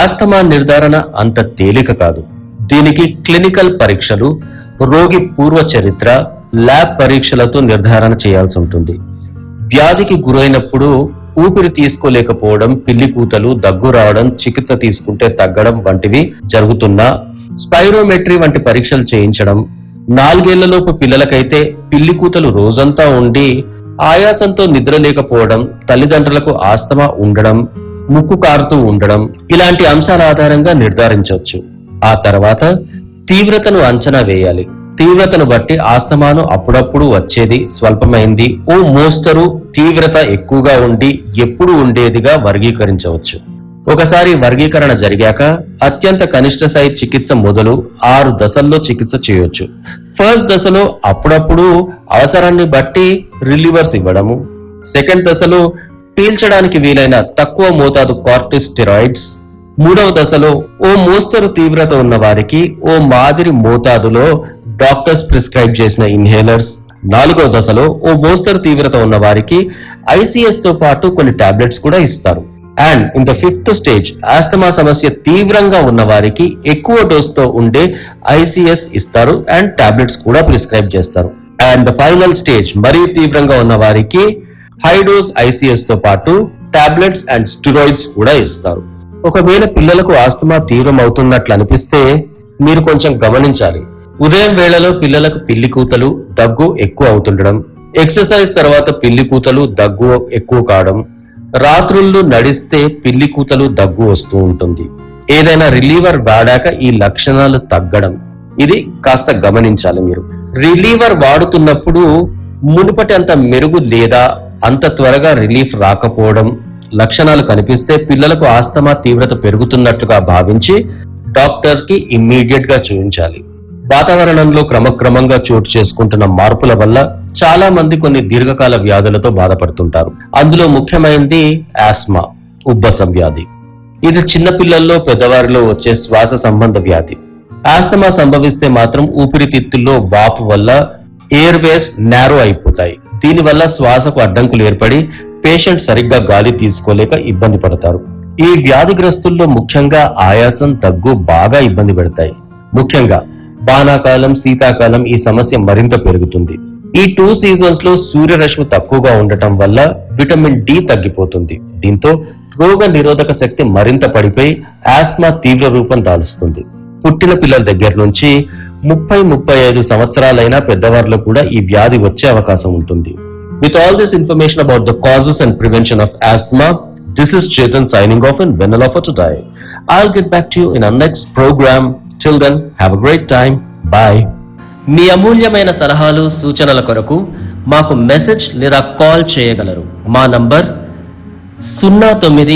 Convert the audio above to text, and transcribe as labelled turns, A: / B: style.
A: asthma నిర్ధారణ అంత తేలిక కాదు దీనికి క్లినికల్ పరీక్షలు రోగి పూర్వ చరిత్ర ల్యాబ్ పరీక్షలతో నిర్ధారణ చేయాల్సి ఉంటుంది వ్యాధికి గురైనప్పుడు ఊపిరి తీసుకోలేకపోవడం పిల్లి కూతలు దగ్గు రావడం చికిత్స తీసుకుంటే తగ్గడం వంటివి జరుగుతున్నా స్పైరోమెట్రీ వంటి పరీక్షలు చేయించడం నాలుగేళ్లలోపు పిల్లలకైతే పిల్లి కూతలు రోజంతా ఉండి ఆయాసంతో నిద్ర లేకపోవడం తల్లిదండ్రులకు ఆస్తమా ఉండడం ముక్కు కారుతూ ఉండడం ఇలాంటి అంశాల ఆధారంగా నిర్ధారించవచ్చు ఆ తర్వాత తీవ్రతను అంచనా వేయాలి తీవ్రతను బట్టి ఆస్తమాను అప్పుడప్పుడు వచ్చేది స్వల్పమైంది ఓ మోస్తరు తీవ్రత ఎక్కువగా ఉండి ఎప్పుడు ఉండేదిగా వర్గీకరించవచ్చు ఒకసారి వర్గీకరణ జరిగాక అత్యంత కనిష్ట స్థాయి చికిత్స మొదలు ఆరు దశల్లో చికిత్స చేయొచ్చు ఫస్ట్ దశలో అప్పుడప్పుడు అవసరాన్ని బట్టి రిలీవర్స్ ఇవ్వడము సెకండ్ దశలో పీల్చడానికి వీలైన తక్కువ మోతాదు కార్టిస్టెరాయిడ్స్ మూడవ దశలో ఓ మోస్తరు తీవ్రత ఉన్న వారికి ఓ మాదిరి మోతాదులో డాక్టర్స్ ప్రిస్క్రైబ్ చేసిన ఇన్హేలర్స్ నాలుగవ దశలో ఓ మోస్తరు తీవ్రత ఉన్న వారికి ఐసీఎస్ తో పాటు కొన్ని టాబ్లెట్స్ కూడా ఇస్తారు and in the fifth stage asthma సమస్య తీవ్రంగా ఉన్న వారికి ఎక్కువ డోస్ తో ఉండే ఐసీఎస్ ఇస్తారు అండ్ టాబ్లెట్స్ కూడా ప్రిస్క్రైబ్ చేస్తారు అండ్ ద ఫైనల్ స్టేజ్ మరీ తీవ్రంగా ఉన్న వారికి హై డోస్ ఐసీఎస్ తో పాటు టాబ్లెట్స్ అండ్ స్టిరాయిడ్స్ కూడా ఇస్తారు ఒకవేళ పిల్లలకు ఆస్తమా తీవ్రం అవుతున్నట్లు అనిపిస్తే మీరు కొంచెం గమనించాలి ఉదయం వేళలో పిల్లలకు పిల్లి కూతలు దగ్గు ఎక్కువ అవుతుండడం ఎక్సర్సైజ్ తర్వాత పిల్లి కూతలు దగ్గు ఎక్కువ కావడం రాత్రుళ్ళు నడిస్తే పిల్లి కూతలు దగ్గు వస్తూ ఉంటుంది ఏదైనా రిలీవర్ వాడాక ఈ లక్షణాలు తగ్గడం ఇది కాస్త గమనించాలి మీరు రిలీవర్ వాడుతున్నప్పుడు మునుపటి అంత మెరుగు లేదా అంత త్వరగా రిలీఫ్ రాకపోవడం లక్షణాలు కనిపిస్తే పిల్లలకు ఆస్తమా తీవ్రత పెరుగుతున్నట్లుగా భావించి డాక్టర్ కి ఇమ్మీడియట్ గా చూపించాలి వాతావరణంలో క్రమక్రమంగా చోటు చేసుకుంటున్న మార్పుల వల్ల చాలా మంది కొన్ని దీర్ఘకాల వ్యాధులతో బాధపడుతుంటారు అందులో ముఖ్యమైనది ఆస్మా ఉబ్బసం వ్యాధి ఇది చిన్న పిల్లల్లో పెద్దవారిలో వచ్చే శ్వాస సంబంధ వ్యాధి ఆస్తమా సంభవిస్తే మాత్రం ఊపిరితిత్తుల్లో వాపు వల్ల ఎయిర్ వేస్ నేరో అయిపోతాయి దీనివల్ల శ్వాసకు అడ్డంకులు ఏర్పడి పేషెంట్ సరిగ్గా గాలి తీసుకోలేక ఇబ్బంది పడతారు ఈ వ్యాధిగ్రస్తుల్లో ముఖ్యంగా ఆయాసం దగ్గు బాగా ఇబ్బంది పెడతాయి ముఖ్యంగా వానాకాలం శీతాకాలం ఈ సమస్య మరింత పెరుగుతుంది ఈ టూ సీజన్స్ లో సూర్యరశ్మి తక్కువగా ఉండటం వల్ల విటమిన్ డి తగ్గిపోతుంది దీంతో రోగ నిరోధక శక్తి మరింత పడిపోయి ఆస్మా తీవ్ర రూపం దాలుస్తుంది పుట్టిన పిల్లల దగ్గర నుంచి ముప్పై ముప్పై ఐదు సంవత్సరాలైన పెద్దవారిలో కూడా ఈ వ్యాధి వచ్చే అవకాశం ఉంటుంది with all this information about the causes and prevention of asthma this is Chetan signing off and వెన్నెల్ off today I'll get back to you in our next programme till then have a great time bye మీ అమూల్యమైన సలహాలు సూచనల కొరకు మాకు message లేదా call చేయగలరు మా నంబర్ సున్నా తొమ్మిది